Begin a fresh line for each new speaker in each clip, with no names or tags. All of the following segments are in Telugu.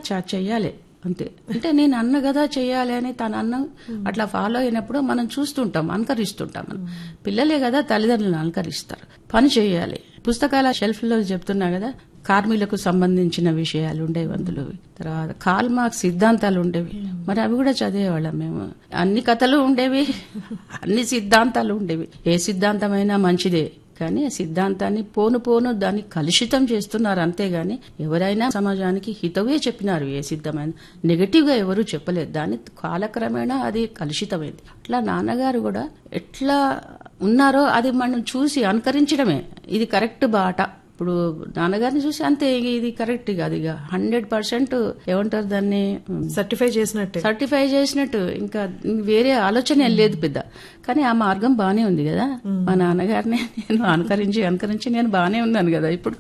చ- చెయ్యాలి అంతే అంటే నేను అన్న కదా చెయ్యాలి అని తన అన్న అట్లా ఫాలో అయినప్పుడు మనం చూస్తుంటాం అనుకరిస్తుంటాం మనం పిల్లలే కదా తల్లిదండ్రులను అనుకరిస్తారు పని చేయాలి పుస్తకాల షెల్ఫ్ లో చెప్తున్నా కదా కార్మికులకు సంబంధించిన విషయాలు ఉండేవి అందులో తర్వాత కాల్ మార్క్స్ సిద్ధాంతాలు ఉండేవి మరి అవి కూడా చదివేవాళ్ళం మేము అన్ని కథలు ఉండేవి అన్ని సిద్ధాంతాలు ఉండేవి ఏ సిద్ధాంతమైనా మంచిదే కానీ ఆ సిద్ధాంతాన్ని పోను పోను దాన్ని కలుషితం చేస్తున్నారు అంతేగాని ఎవరైనా సమాజానికి హితవే చెప్పినారు ఏ సిద్ధమైన నెగటివ్ గా ఎవరు చెప్పలేదు దాన్ని కాలక్రమేణా అది కలుషితమైంది అట్లా నాన్నగారు కూడా ఎట్లా ఉన్నారో అది మనం చూసి అనుకరించడమే ఇది కరెక్ట్ బాట ఇప్పుడు నాన్నగారిని చూసి అంతే ఇది కరెక్ట్ కాదు ఇక హండ్రెడ్ పర్సెంట్ ఏమంటారు దాన్ని
సర్టిఫై చేసినట్టే
సర్టిఫై చేసినట్టు ఇంకా వేరే ఆలోచన ఏం లేదు పెద్ద కానీ ఆ మార్గం బానే ఉంది కదా మా నాన్నగారిని నేను అనుకరించి అనుకరించి నేను బానే ఉన్నాను కదా ఇప్పుడు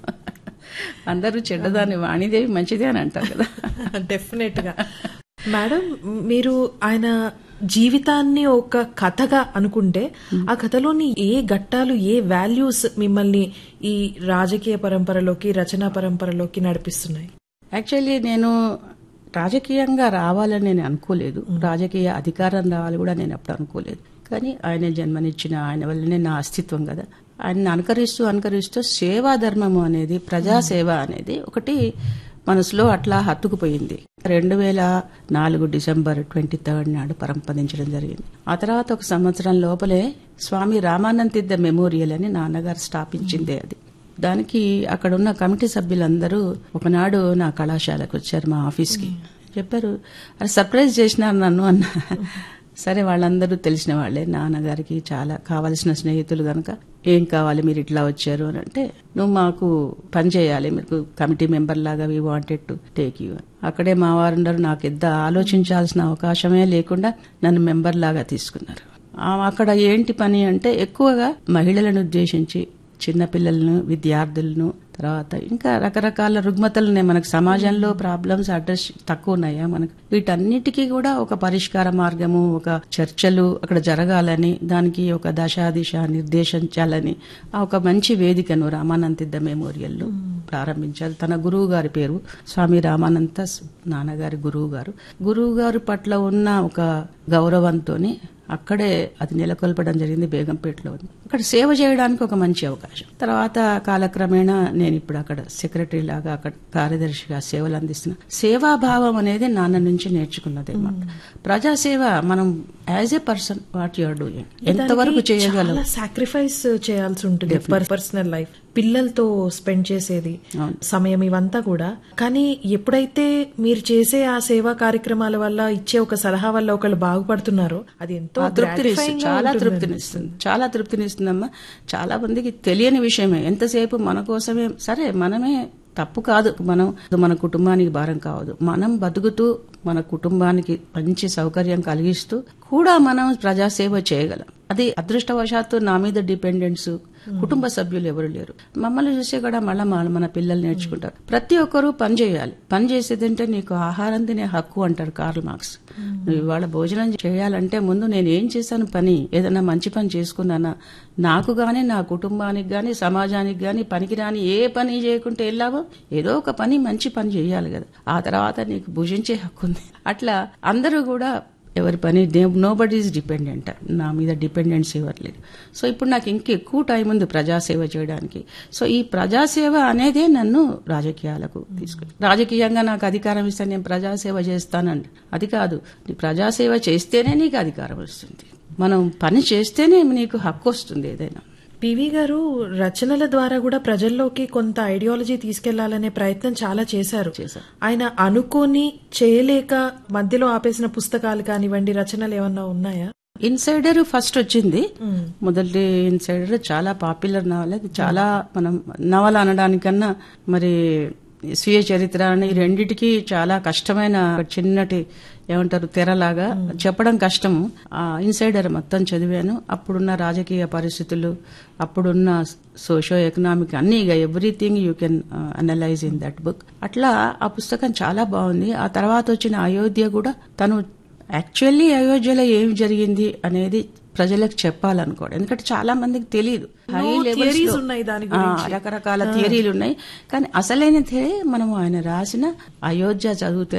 అందరూ చెడ్డదాన్ని వాణిదేవి మంచిదే అని అంటారు కదా
డెఫినెట్ గా మేడం మీరు ఆయన జీవితాన్ని ఒక కథగా అనుకుంటే ఆ కథలోని ఏ ఘట్టాలు ఏ వాల్యూస్ మిమ్మల్ని ఈ రాజకీయ పరంపరలోకి రచనా పరంపరలోకి నడిపిస్తున్నాయి
యాక్చువల్లీ నేను రాజకీయంగా రావాలని నేను అనుకోలేదు రాజకీయ అధికారం రావాలి కూడా నేను అప్పుడు అనుకోలేదు కానీ ఆయన జన్మనిచ్చిన ఆయన వల్లనే నా అస్తిత్వం కదా ఆయన అనుకరిస్తూ అనుకరిస్తూ సేవా ధర్మము అనేది ప్రజాసేవ అనేది ఒకటి మనసులో అట్లా హత్తుకుపోయింది రెండు వేల నాలుగు డిసెంబర్ ట్వంటీ థర్డ్ నాడు పరంపదించడం జరిగింది ఆ తర్వాత ఒక సంవత్సరం లోపలే స్వామి రామానంద తీర్థ మెమోరియల్ అని నాన్నగారు స్థాపించిందే అది దానికి అక్కడ ఉన్న కమిటీ సభ్యులందరూ ఒకనాడు నా కళాశాలకు వచ్చారు మా ఆఫీస్కి చెప్పారు అది సర్ప్రైజ్ చేసినారు నన్ను అన్న సరే వాళ్ళందరూ తెలిసిన వాళ్ళే నాన్నగారికి చాలా కావలసిన స్నేహితులు గనక ఏం కావాలి మీరు ఇట్లా వచ్చారు అని అంటే నువ్వు మాకు పని చేయాలి మీకు కమిటీ మెంబర్ లాగా we wanted to take you అక్కడే మా వారందరూ నాకు ఎంత ఆలోచించాల్సిన అవకాశమే లేకుండా నన్ను మెంబర్ లాగా తీసుకున్నారు ఆ అక్కడ ఏంటి పని అంటే ఎక్కువగా మహిళలను ఉద్దేశించి చిన్నపిల్లలను విద్యార్థులను తర్వాత ఇంకా రకరకాల రుగ్మతలు ఉన్నాయి మనకు సమాజంలో ప్రాబ్లమ్స్ అడ్రస్ తక్కువ ఉన్నాయా మనకు వీటన్నిటికీ కూడా ఒక పరిష్కార మార్గము ఒక చర్చలు అక్కడ జరగాలని దానికి ఒక దశ దిశ నిర్దేశించాలని ఆ ఒక మంచి వేదికను రామానంతిద్ద మెమోరియల్లో ప్రారంభించారు తన గురువు గారి పేరు స్వామి రామానంత నాన్నగారి గురువు గారు గురువు గారి పట్ల ఉన్న ఒక గౌరవంతోని అక్కడే అది నెలకొల్పడం జరిగింది బేగంపేటలో ఉంది అక్కడ సేవ చేయడానికి ఒక మంచి అవకాశం తర్వాత కాలక్రమేణా నేను ఇప్పుడు అక్కడ సెక్రటరీ లాగా అక్కడ కార్యదర్శిగా సేవలు అందిస్తున్నా సేవాభావం అనేది నాన్న నుంచి నేర్చుకున్నదే మాట ప్రజాసేవ మనం as a person what your doing ఎంతవరకు చేయగలం
చాలా సాక్రిఫైస్ చేయాల్సి ఉంటుంది పర్సనల్ లైఫ్ పిల్లలతో స్పెండ్ చేసేది
అవును.
సమయం ఇవంతా కూడా కానీ ఎప్పుడైతే మీరు చేసే ఆ సేవా కార్యక్రమాల వల్ల ఇచ్చే ఒక సలహా వల్ల ఒకళ్ళు బాగుపడుతున్నారో అది ఎంతో
ఆ తృప్తినిస్తుంది
gratifying గా
చాలా
ఉంటుంది.
తృప్తినిస్తుంది చాలా తృప్తినిస్తుందమ్మా చాలా మందికి తెలియని విషయమే ఎంతసేపు మన కోసమే సరే మనమే తప్పు కాదు మనం మన కుటుంబానికి భారం కావద్దు మనం బతుకుతూ మన కుటుంబానికి మంచి సౌకర్యం కలిగిస్తూ కూడా మనం ప్రజాసేవ చేయగలం అది అదృష్టవశాత్తు నా మీద డిపెండెంట్స్ కుటుంబ సభ్యులు ఎవరు లేరు మమ్మల్ని చూసే కూడా మళ్ళీ మన పిల్లలు నేర్చుకుంటారు ప్రతి ఒక్కరూ పని చేయాలి పని చేసేదంటే నీకు ఆహారం తినే హక్కు అంటారు కార్ల్ మార్క్స్ నువ్వు ఇవాళ భోజనం చేయాలంటే ముందు నేను ఏం చేశాను పని ఏదైనా మంచి పని చేసుకున్నానా నాకు గాని నా కుటుంబానికి గాని సమాజానికి గాని పనికిరాని ఏ పని చేయకుంటే వెళ్ళావో ఏదో ఒక పని మంచి పని చేయాలి కదా ఆ తర్వాత నీకు భుజించే హక్కు ఉంది అట్లా అందరూ కూడా ఎవరి పని నో బడ్ ఈజ్ డిపెండెంట్ నా మీద డిపెండెన్స్ ఎవరు లేరు సో ఇప్పుడు నాకు ఇంకెక్కువ టైం ఉంది ప్రజాసేవ చేయడానికి సో ఈ ప్రజాసేవ అనేదే నన్ను రాజకీయాలకు తీసుకు రాజకీయంగా నాకు అధికారం ఇస్తే నేను ప్రజాసేవ చేస్తానండి అది కాదు నీ ప్రజాసేవ చేస్తేనే నీకు అధికారం వస్తుంది మనం పని చేస్తేనే నీకు హక్కు వస్తుంది ఏదైనా
పివి గారు రచనల ద్వారా కూడా ప్రజల్లోకి కొంత ఐడియాలజీ తీసుకెళ్లాలనే ప్రయత్నం చాలా చేశారు
చేశారు.
ఆయన అనుకోని చేయలేక మధ్యలో ఆపేసిన పుస్తకాలు కానివ్వండి రచనలు ఏమన్నా ఉన్నాయా
ఇన్సైడర్ ఫస్ట్ వచ్చింది మొదటి ఇన్సైడర్ చాలా పాపులర్ నవల అది చాలా మనం నవల అనడానికన్నా మరి స్వీయ చరిత్ర అని ఈ రెండిటికి చాలా కష్టమైన ఒక చిన్నటి ఏమంటారు తెరలాగా చెప్పడం కష్టము ఆ ఇన్సైడర్ మొత్తం చదివాను అప్పుడున్న రాజకీయ పరిస్థితులు అప్పుడున్న సోషో ఎకనామిక్ అన్ని ఇక everything you can analyse in that book అట్లా ఆ పుస్తకం చాలా బాగుంది ఆ తర్వాత వచ్చిన అయోధ్య కూడా తను యాక్చువల్లీ అయోధ్యలో ఏం జరిగింది అనేది ప్రజలకు చెప్పాలనుకోవడం ఎందుకంటే చాలా మందికి తెలియదు హై
theories ఉన్నాయి దాని
రకరకాల థియరీలు ఉన్నాయి కానీ అసలైన థియరీ మనం ఆయన రాసిన అయోధ్య చదివితే